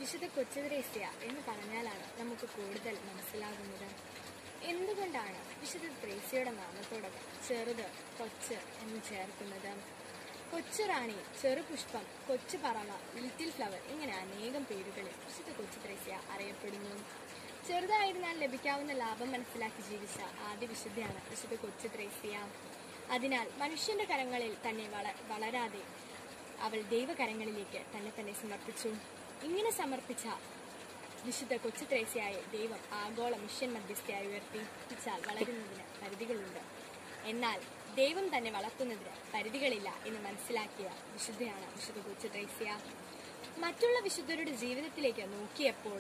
വിശുദ്ധ കൊച്ചുത്രേസ്യ എന്ന് പറഞ്ഞാലാണ് നമുക്ക് കൂടുതൽ മനസ്സിലാകുന്നത് എന്തുകൊണ്ടാണ് വിശുദ്ധ ത്രേസ്യയുടെ നാമത്തോടൊപ്പം ചെറുത് കൊച്ച് എന്ന് ചേർക്കുന്നത് കൊച്ചു റാണി ചെറുപുഷ്പം കൊച്ചു പറവ ലിറ്റിൽ ഫ്ലവർ ഇങ്ങനെ അനേകം പേരുകളിൽ വിശുദ്ധ കൊച്ചു ത്രേസ്യ അറിയപ്പെടുന്നു ചെറുതായിരുന്നാൽ ലഭിക്കാവുന്ന ലാഭം മനസ്സിലാക്കി ജീവിച്ച ആദ്യ വിശുദ്ധയാണ് വിശുദ്ധ കൊച്ചു ത്രേസ്യ അതിനാൽ മനുഷ്യന്റെ കരങ്ങളിൽ തന്നെ വള വളരാതെ അവൾ ദൈവകരങ്ങളിലേക്ക് തന്നെ തന്നെ സമർപ്പിച്ചു ഇങ്ങനെ സമർപ്പിച്ച വിശുദ്ധ കൊച്ചു ത്രേസ്യയായ ദൈവം ആഗോള മിഷൻ മധ്യസ്ഥയായി ഉയർത്തിച്ചാൽ വളരുന്നതിന് പരിധികളുണ്ട് എന്നാൽ ദൈവം തന്നെ വളർത്തുന്നതിന് പരിധികളില്ല എന്ന് മനസ്സിലാക്കിയ വിശുദ്ധയാണ് വിശുദ്ധ കൊച്ചു ത്രേസ്യ മറ്റുള്ള വിശുദ്ധരുടെ ജീവിതത്തിലേക്ക് നോക്കിയപ്പോൾ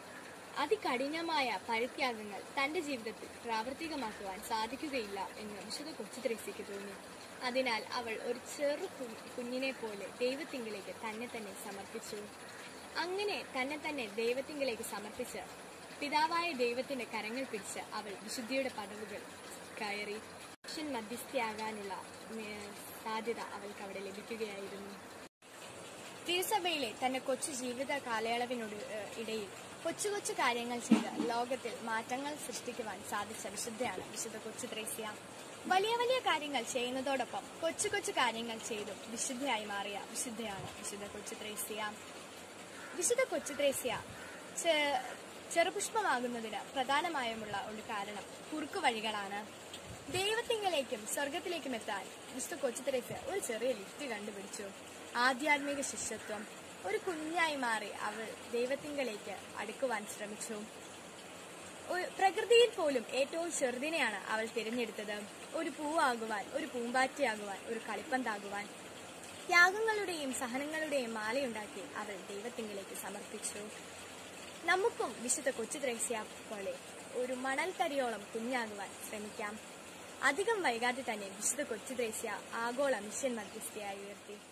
അതികഠിനമായ പരിത്യാഗങ്ങൾ തന്റെ ജീവിതത്തിൽ പ്രാവർത്തികമാക്കുവാൻ സാധിക്കുകയില്ല എന്ന് വിശുദ്ധ കൊച്ചു ത്രേസ്യയ്ക്ക് തോന്നി അതിനാൽ അവൾ ഒരു ചെറു കു- കുഞ്ഞിനെ പോലെ ദൈവത്തിങ്കിലേക്ക് തന്നെ തന്നെ സമർപ്പിച്ചു അങ്ങനെ തന്നെ തന്നെ ദൈവത്തിങ്കിലേക്ക് സമർപ്പിച്ച് പിതാവായ ദൈവത്തിന്റെ കരങ്ങൾ പിടിച്ച് അവൾ വിശുദ്ധിയുടെ പടവുകൾ കയറി മിഷൻ മധ്യസ്ഥയാകാനുള്ള ഏഹ്, സാധ്യത അവൾക്ക് അവിടെ ലഭിക്കുകയായിരുന്നു തിരുസഭയിലെ തന്റെ കൊച്ചു ജീവിത കാലയളവിനോട് ഏഹ്, ഇടയിൽ കൊച്ചു കൊച്ചു കാര്യങ്ങൾ ചെയ്ത് ലോകത്തിൽ മാറ്റങ്ങൾ സൃഷ്ടിക്കുവാൻ സാധിച്ച വിശുദ്ധയാണ് വിശുദ്ധ കൊച്ചു ത്രേസ്യ വലിയ വലിയ കാര്യങ്ങൾ ചെയ്യുന്നതോടൊപ്പം കൊച്ചു കൊച്ചു കാര്യങ്ങൾ ചെയ്തും വിശുദ്ധയായി മാറിയ വിശുദ്ധയാണ് വിശുദ്ധ കൊച്ചു ത്രേസ്യ വിശുദ്ധ കൊച്ചു ത്രേസ്യ ചെ- ചെറുപുഷ്പമാകുന്നതിന് പ്രധാനമായുമുള്ള ഒരു കാരണം കുറുക്കു വഴികളാണ് ദൈവത്തിങ്കലേക്കും സ്വർഗത്തിലേക്കും എത്താൻ വിശുദ്ധ കൊച്ചു ത്രേസ്യ ഒരു ചെറിയ ലിഫ്റ്റ് കണ്ടുപിടിച്ചു ആധ്യാത്മിക ശിഷ്യത്വം ഒരു കുഞ്ഞായി മാറി അവൾ ദൈവത്തിങ്കലേക്ക് അടുക്കുവാൻ ശ്രമിച്ചു ഒരു- പ്രകൃതിയിൽ പോലും ഏറ്റവും ചെറുതിനെയാണ് അവൾ തിരഞ്ഞെടുത്തത് ഒരു പൂവാകുവാൻ ഒരു പൂമ്പാറ്റയാകുവാൻ ഒരു കളിപ്പന്താകുവാൻ ത്യാഗങ്ങളുടെയും സഹനങ്ങളുടെയും മാലയുണ്ടാക്കി അവൾ ദൈവത്തിങ്കിലേക്ക് സമർപ്പിച്ചു നമുക്കും വിശുദ്ധ കൊച്ചു ത്രേസ്യ പോലെ ഒരു മണൽത്തരിയോളം കുഞ്ഞാകുവാൻ ശ്രമിക്കാം അധികം വൈകാതെ തന്നെ വിശുദ്ധ കൊച്ചു ത്രേസ്യ ആഗോള മിഷൻ മധ്യസ്ഥയായി ഉയർത്തി